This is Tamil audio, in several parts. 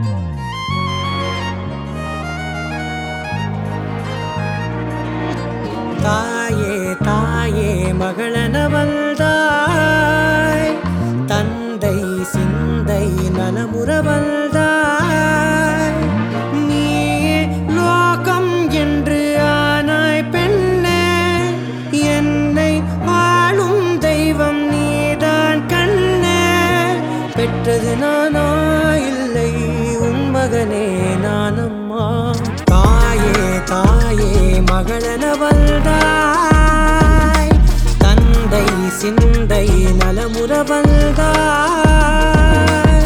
தாயே தாயே மகளனவள்தாய் தந்தை சிந்தை நலமுறவள்தாய் நீயே லோகம் என்று ஆனாய் பெண்ணே என்னை வாழும் தெய்வம் நீதான் கண்ணே பெற்றது நானா இல்லை உன் மகனே நானம்மா தாயே தாயே மகளனவள்தாய் தந்தை சிந்தை நலமுறவள்தாய்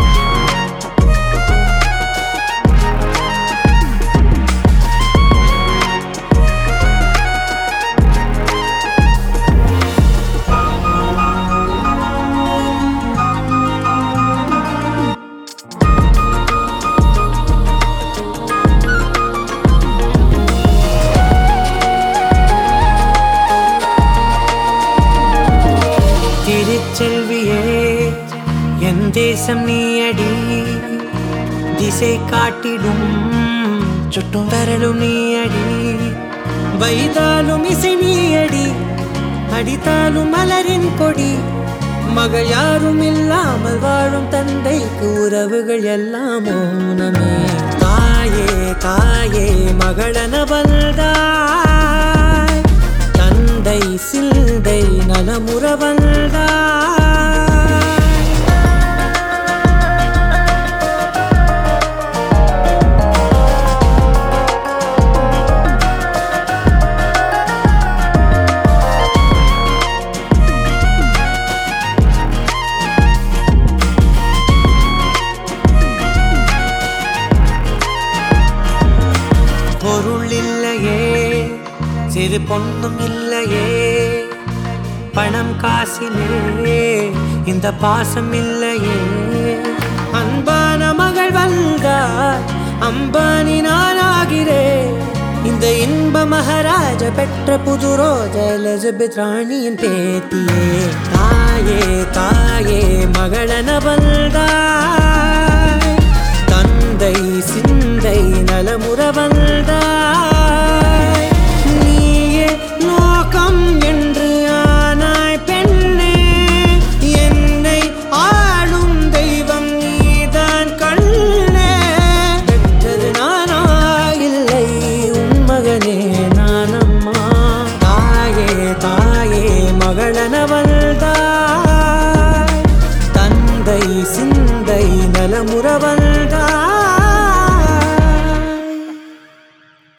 திருச்செல்வியே என் தேசம் நீயடி திசை காட்டிடும் சுட்டும் வரலும் நீயடி வைதாலும் இசை நீயடி அடித்தாலும் மலரின் கொடி மகள் யாரும் இல்லாமல் வாழும் தந்தைக்கு உறவுகள் எல்லாம் மௌனமே தாயே தாயே மகளனவள்தாய் தந்தை சிந்தை நலமுறவள்தாய் பொருள் இல்லையே சிறு பொண்ணும் இல்லையே பணம் காசிலே இந்த பாசம் இல்லையே அன்பான மகள் வந்தார் அம்பானி நானாகிறேன் இந்த இன்ப மகாராஜ பெற்ற புது ரோஜ எலிசபெத் ராணியின் பேத்தியே தாயே தாயே மகளனவள்தாய் தந்தை சிந்தை நலமுறவள்தாய் நீயே லோகம் என்று ஆனாய் பெண்ணே என்னை ஆளும் தெய்வம் நீதான் கண்ணே பெற்றது நானா இல்லை உன் மகனே நானம்மா தாயே தாயே மகளனவள்தாய் தந்தை சிந்தை நலமுறவள்